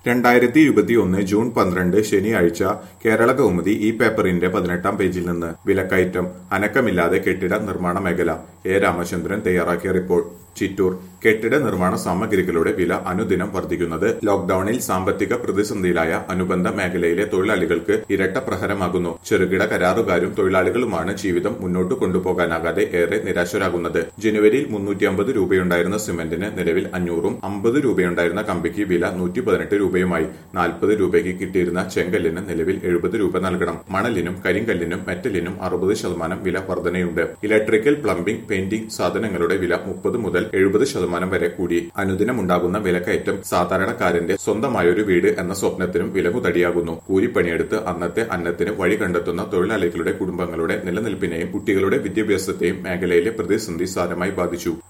രണ്ടായിരത്തി ഇരുപത്തിയൊന്ന് ജൂൺ പന്ത്രണ്ട് ശനിയാഴ്ച കേരള കൗമുദി ഈ പേപ്പറിന്റെ പതിനെട്ടാം പേജിൽ നിന്ന് വിലക്കയറ്റം അനക്കമില്ലാതെ കെട്ടിട നിർമ്മാണ മേഖല എ രാമചന്ദ്രൻ തയ്യാറാക്കിയ റിപ്പോർട്ട് ചിറ്റൂർ കെട്ടിട നിർമ്മാണ സാമഗ്രികളുടെ വില അനുദിനം വർദ്ധിക്കുന്നത് ലോക്ഡൌണിൽ സാമ്പത്തിക പ്രതിസന്ധിയിലായ അനുബന്ധ മേഖലയിലെ തൊഴിലാളികൾക്ക് ഇരട്ട പ്രഹരമാകുന്നു ചെറുകിട കരാറുകാരും തൊഴിലാളികളുമാണ് ജീവിതം മുന്നോട്ട് കൊണ്ടുപോകാനാകാതെ ഏറെ നിരാശരാകുന്നത് ജനുവരിയിൽ മുന്നൂറ്റി അമ്പത് രൂപയുണ്ടായിരുന്ന സിമന്റിന് നിലവിൽ അഞ്ഞൂറും അമ്പത് രൂപയുണ്ടായിരുന്ന കമ്പിക്ക് വില നൂറ്റി പതിനെട്ട് രൂപയുമായി നാൽപ്പത് രൂപയ്ക്ക് കിട്ടിയിരുന്ന ചെങ്കല്ലിന് നിലവിൽ എഴുപത് രൂപ നൽകണം മണലിനും കരിങ്കല്ലിനും മെറ്റലിനും അറുപത് ശതമാനം വില വർധനയുണ്ട് ഇലക്ട്രിക്കൽ പ്ലംബിംഗ് പെയിന്റിംഗ് സാധനങ്ങളുടെ വില മുപ്പത് മുതൽ എഴുപത് ശതമാനം വരെ കൂടി അനുദിനമുണ്ടാകുന്ന വിലക്കയറ്റം സാധാരണക്കാരന്റെ സ്വന്തമായൊരു വീട് എന്ന സ്വപ്നത്തിനും വിലങ്ങുതടിയാകുന്നു കൂലിപ്പണിയെടുത്ത് അന്നത്തെ അന്നത്തിന് വഴി കണ്ടെത്തുന്ന തൊഴിലാളികളുടെ കുടുംബങ്ങളുടെ നിലനിൽപ്പിനെയും കുട്ടികളുടെ വിദ്യാഭ്യാസത്തെയും മേഖലയിലെ പ്രതിസന്ധി സാരമായി ബാധിച്ചു